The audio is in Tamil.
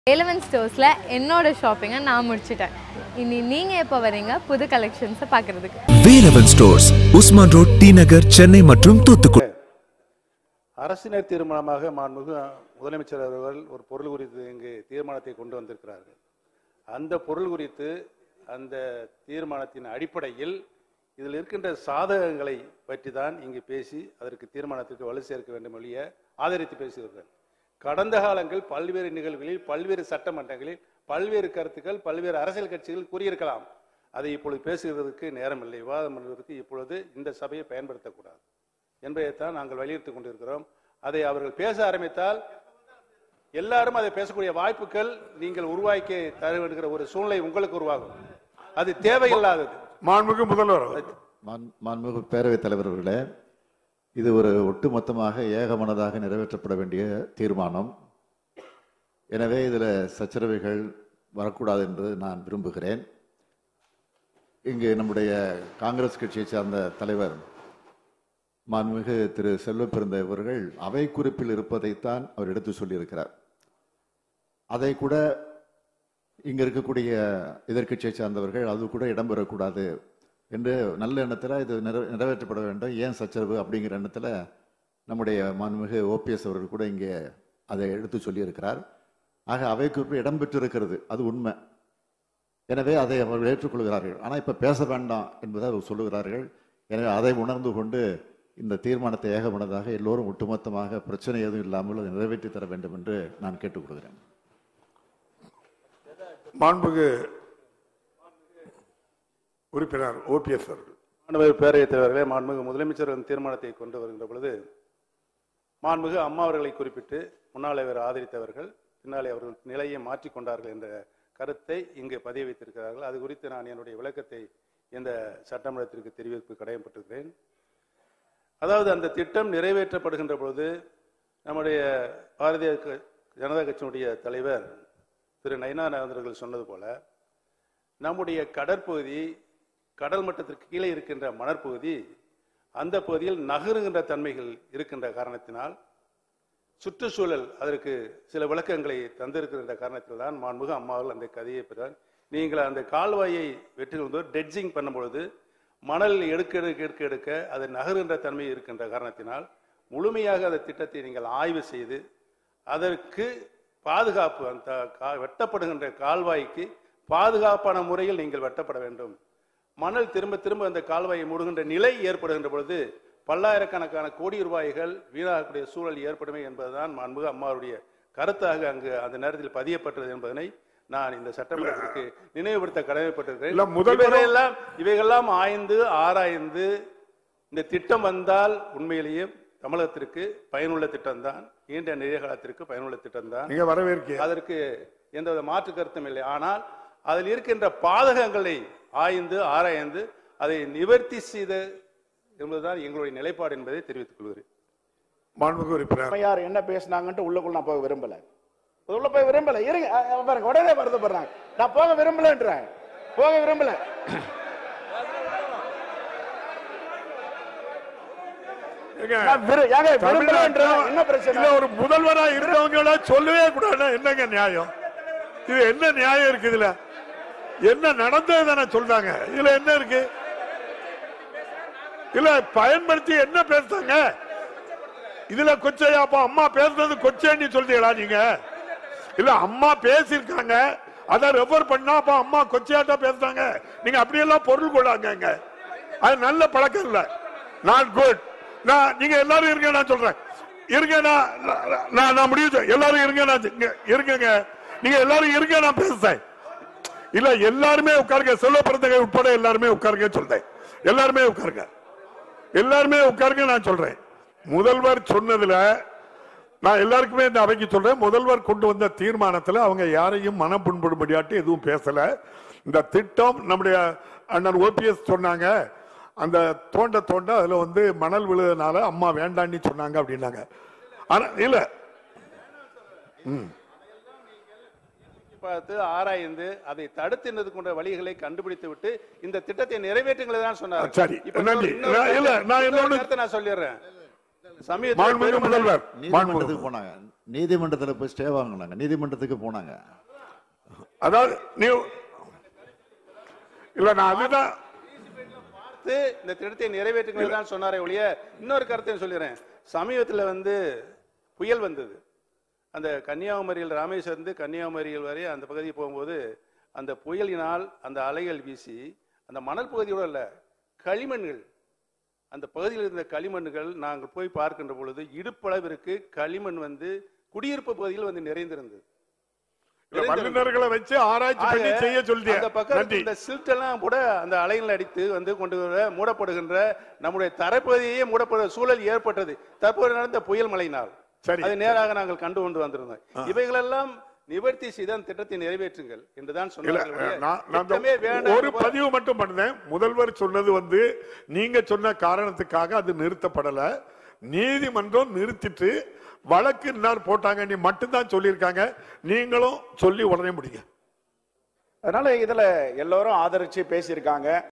எலவன் ஸ்டோர்ஸில் என்னோட ஷாப்பிங்கை நான் முடிச்சிட்டேன் இனி நீங்கள் எப்போ வரீங்க புது கலெக்ஷன்ஸை பார்க்குறதுக்கு Velavan stores Usman road T Nagar Chennai மற்றும் தூத்துக்குடி அரசினர் தீர்மானமாக மாண்புமிகு முதலமைச்சர் அவர்கள் ஒரு பொருள் குறித்து இங்கு தீர்மானத்தை கொண்டு வந்திருக்கிறார்கள் அந்த பொருள் குறித்து அந்த தீர்மானத்தின் அடிப்படையில் இதில் இருக்கின்ற சாதகங்களை பற்றி தான் இங்கு பேசி அதற்கு தீர்மானத்திற்கு வலு சேர்க்க வேண்டும் ஒழிய ஆதரித்து பேசுகிறேன் கடந்த காலங்கள் பல்வேறு நிகழ்வுகளில் பல்வேறு சட்டமன்றங்களில் பல்வேறு கருத்துக்கள் பல்வேறு அரசியல் கட்சிகள் கூறியிருக்கலாம் அதை இப்பொழுது பேசுகிறதுக்கு நேரமில்லை விவாதம் பண்ணுவதற்கு இப்பொழுது இந்த சபையை பயன்படுத்தக்கூடாது என்பதைத்தான் நாங்கள் வலியுறுத்திக் கொண்டிருக்கிறோம் அதை அவர்கள் பேச ஆரம்பித்தால் எல்லாரும் அதை பேசக்கூடிய வாய்ப்புகள் நீங்கள் உருவாக்கி தர வேண்டுகிற ஒரு சூழ்நிலை உங்களுக்கு உருவாகும் அது தேவையில்லாதது மாண்புமிகு முதல்வர் அவர்கள். மாண்- மாண்புமிகு பேரவைத் தலைவர் அவர்களே இது ஒரு ஒட்டுமொத்தமாக ஏகமனதாக நிறைவேற்றப்பட வேண்டிய தீர்மானம் எனவே இதில் சச்சரவுகள் வரக்கூடாது என்று நான் விரும்புகிறேன் இங்கு நம்முடைய காங்கிரஸ் கட்சியை சார்ந்த தலைவர் மாண்புமிகு திரு செல்வப்பெருந்த அவர்கள் அவை குறிப்பில் இருப்பதைத்தான் அவர் எடுத்து சொல்லியிருக்கிறார் அதை கூட இங்க இருக்கக்கூடிய எதிர்க்கட்சியை சார்ந்தவர்கள் அது கூட இடம்பெறக்கூடாது என்று நல்ல எண்ணத்தில் இது நிறை நிறைவேற்றப்பட வேண்டும் ஏன் சச்சரவு அப்படிங்கிற எண்ணத்தில் நம்முடைய மாண்புமிகு ஓபிஎஸ் அவர்கள் கூட இங்கே அதை எடுத்து சொல்லியிருக்கிறார் ஆக அவை குறிப்பு இடம்பெற்றிருக்கிறது அது உண்மை எனவே அதை அவர்கள் ஏற்றுக்கொள்கிறார்கள் ஆனால் இப்போ பேச வேண்டாம் என்பதை அவர் சொல்லுகிறார்கள் எனவே அதை உணர்ந்து கொண்டு இந்த தீர்மானத்தை ஏகமனதாக எல்லோரும் ஒட்டுமொத்தமாக பிரச்சனை எதுவும் இல்லாமல் அதை நிறைவேற்றி தர வேண்டும் என்று நான் கேட்டுக்கொள்கிறேன் மாண்புமிகு உறுப்பினர் ஓபிஎஸ் அவர்கள் மாண்புமிகு பேரவைத் தலைவர்களே மாண்புமிகு முதலமைச்சர் தீர்மானத்தை கொண்டு வருகின்ற பொழுது மாண்புமிகு அம்மா அவர்களை குறிப்பிட்டு முன்னாலே அவர் ஆதரித்தவர்கள் பின்னாலே அவர்கள் நிலையை மாற்றிக் கொண்டார்கள் என்ற கருத்தை இங்கு பதிய வைத்திருக்கிறார்கள் அது குறித்து நான் என்னுடைய விளக்கத்தை இந்த சட்டமன்றத்திற்கு தெரிவிப்பு கடமைப்பட்டிருக்கிறேன் அதாவது அந்த திட்டம் நிறைவேற்றப்படுகின்ற பொழுது நம்முடைய பாரதிய க- ஜனதா கட்சியினுடைய தலைவர் திரு நயனானந்தன் அவர்கள் சொன்னது போல நம்முடைய கடற்பகுதி கடல் மட்டத்திற்கு கீழே இருக்கின்ற மணற்பகுதி அந்த பகுதியில் நகருகின்ற தன்மைகள் இருக்கின்ற காரணத்தினால் சுற்றுச்சூழல் அதற்கு சில விளக்கங்களை தந்திருக்கின்ற காரணத்தில் தான் மாண்புக அம்மாவில் அந்த கதையை பெற்றார் நீங்கள் அந்த கால்வாயை வெற்றி டெட்ஜிங் பண்ணும்பொழுது மணல் எடுக்க எடுக்க எடுக்க எடுக்க அது நகருகின்ற தன்மை இருக்கின்ற காரணத்தினால் முழுமையாக அந்த திட்டத்தை நீங்கள் ஆய்வு செய்து அதற்கு பாதுகாப்பு அந்த கா- வெட்டப்படுகின்ற கால்வாய்க்கு பாதுகாப்பான முறையில் நீங்கள் வெட்டப்பட வேண்டும் மணல் திரும்ப திரும்ப அந்த கால்வாயை மூடுகின்ற நிலை ஏற்படுகின்ற பொழுது பல்லாயிரக்கணக்கான கோடி ரூபாய்கள் வீணாகக்கூடிய சூழல் ஏற்படுமே என்பதுதான் மாண்புக அம்மாவுடைய கருத்தாக அங்கு அந்த நேரத்தில் பதியப்பட்டது என்பதனை நான் இந்த சட்டமன்றத்திற்கு நினைவுபடுத்த இல்ல, கடமைப்பட்டிருக்கிறேன் முதல்வரும் இவைகளெல்லாம் இவைகளெல்லாம் ஆய்ந்து ஆராய்ந்து இந்த திட்டம் வந்தால் உண்மையிலேயே தமிழகத்திற்கு பயனுள்ள திட்டம்தான் நீண்ட நிறைய காலத்திற்கு பயனுள்ள திட்டம்தான் நீங்க வரவேற்க அதற்கு எந்தவித மாற்று கருத்தும் இல்லை ஆனால் அதில் இருக்கின்ற பாதகங்களை ஆய்ந்து ஆராய்ந்து அதை நிவர்த்தி செய்த என்பதுதான் எங்களுடைய நிலைப்பாடு என்பதை தெரிவித்துக் கொள்கிறேன் மாண்புமிகு உறுப்பினர் அம்மையார் என்ன பேசினாங்கன்ட்டு உள்ளுக்குள்ள நான் போக விரும்பல உள்ள போய் விரும்பல இருங்க அ, அ, பாருங்க உடனே வருத்தப்படுறாங்க நான் போக விரும்பலன்றேன் போக விரும்பல ஏங்க, நான் விரு- ஏங்க விரும்பலன்றேன் தமிழ்நாட்டுல என்ன பிரச்சனை இல்ல ஒரு முதல்வரா இருந்தவங்கள சொல்லவே கூடாது என்னங்க நியாயம் இது என்ன நியாயம் இருக்கு இதுல என்ன நடந்தது தானே சொல்றாங்க இதுல என்ன இருக்கு இல்ல பயன்படுத்தி என்ன பேசுறாங்க இதுல கொச்சையா அப்ப அம்மா பேசுறது கொச்சைன்னு சொல்றீங்களா நீங்க இல்ல அம்மா பேசியிருக்காங்க அதை ரெஃபர் பண்ணா அப்ப அம்மா கொச்சையாட்டா பேசுறாங்க நீங்க அப்படியெல்லாம் பொருள் கொள்ளாங்க அது நல்ல பழக்கம் இல்ல நாட் குட் நான் நீங்க எல்லாரும் இருங்க நான் சொல்றேன் இருங்க நான் நான் நான் முடிவு செய்- எல்லாரும் இருங்க நான் இங்க இருங்கங்க நீங்க எல்லாரும் இருங்க நான் பேசுறேன் இல்ல எல்லாருமே உட்காருங்க செல்வ பிறந்தகை உட்பட எல்லாருமே உட்காருங்க சொல்றேன் எல்லாருமே உட்காருங்க எல்லாருமே உட்காருங்க நான் சொல்றேன் முதல்வர் சொன்னதுல நான் எல்லாருக்குமே இந்த அவைக்கு சொல்றேன் முதல்வர் கொண்டு வந்த தீர்மானத்துல அவங்க யாரையும் மனம் புண்படும்படியாட்டு எதுவும் பேசல இந்த திட்டம் நம்முடைய அண்ணன் ஓபிஎஸ் சொன்னாங்க அந்த தோண்ட தோண்ட அதுல வந்து மணல் விழுதுனால அம்மா வேண்டான்னு சொன்னாங்க அப்படின்னாங்க ஆனா இல்ல பார்த்து ஆராய்ந்து அதை தடுத்து கொண்ட வழிகளை கண்டுபிடித்து விட்டு இந்த திட்டத்தை நிறைவேற்றுங்களை தான் சொன்னார் சரி. இப்ப நன்றி. இன்னொரு- நான் இல்ல, நான் இன்னொரு இன்னொன்னு- கருத்தை நான் சொல்லிடுறேன் சமயத்துல மாண்புமிகு பெருமளவு- முதல்வர் மாண்புமிகு நீதிமன்றத்துக்கு போனாங்க நீதிமன்றத்துல போய் ஸ்டே வாங்கினாங்க நீதிமன்றத்துக்கு போனாங்க அதாவது நீ இல்ல நான் அதுதான் பார்த்து இந்த திட்டத்தை நிறைவேற்றுங்கள் தான் சொன்னாரே ஒழிய இன்னொரு கருத்தையும் சொல்லிடுறேன் சமீபத்தில் வந்து புயல் வந்தது அந்த கன்னியாகுமரியில் ராமேஸ்வரந்து கன்னியாகுமரியில் வரை அந்த பகுதி போகும்போது அந்த புயலினால் அந்த அலைகள் வீசி அந்த மணல் பகுதியோட இல்ல களிமண்கள் அந்த பகுதியில் இருந்த களிமண்கள் நாங்கள் போய் பார்க்கின்ற பொழுது இடுப்பளவிற்கு களிமண் வந்து குடியிருப்பு பகுதியில் வந்து நிறைந்திருந்தது இல்ல, வல்லுநர்களை வச்சு ஆராய்ச்சி பண்ணி ஆக, செய்ய சொல்லிய அந்த பக்கம் நன்றி இந்த சில்ட் எல்லாம் கூட அந்த அலைகள் அடித்து வந்து கொண்டு வர மூடப்படுகின்ற நம்முடைய தரைப்பகுதியே மூடப்படுற சூழல் ஏற்பட்டது தற்போது நடந்த புயல் மழையினால் சரி. அது நேராக நாங்கள் கண்டு கொண்டு வந்திருந்தோம் இவைகளெல்லாம் நிவர்த்தி செய்து அந்த திட்டத்தை நிறைவேற்றுங்கள் என்றுதான் இல்ல சொன்னார்கள் ஒழிய, நான் நான் அந்த திட்டமே வேண்டாம் ஒரு என்று பதிவு மட்டும் பண்ணேன் முதல்வர் சொன்னது வந்து நீங்க சொன்ன காரணத்துக்காக அது நிறுத்தப்படல நீதிமன்றம் நிறுத்திட்டு வழக்கு இன்னார் போட்டாங்க நீ மட்டும்தான் சொல்லியிருக்காங்க நீங்களும் சொல்லி உடனே முடிங்க அதனால இதுல எல்லாரும் ஆதரிச்சு பேசியிருக்காங்க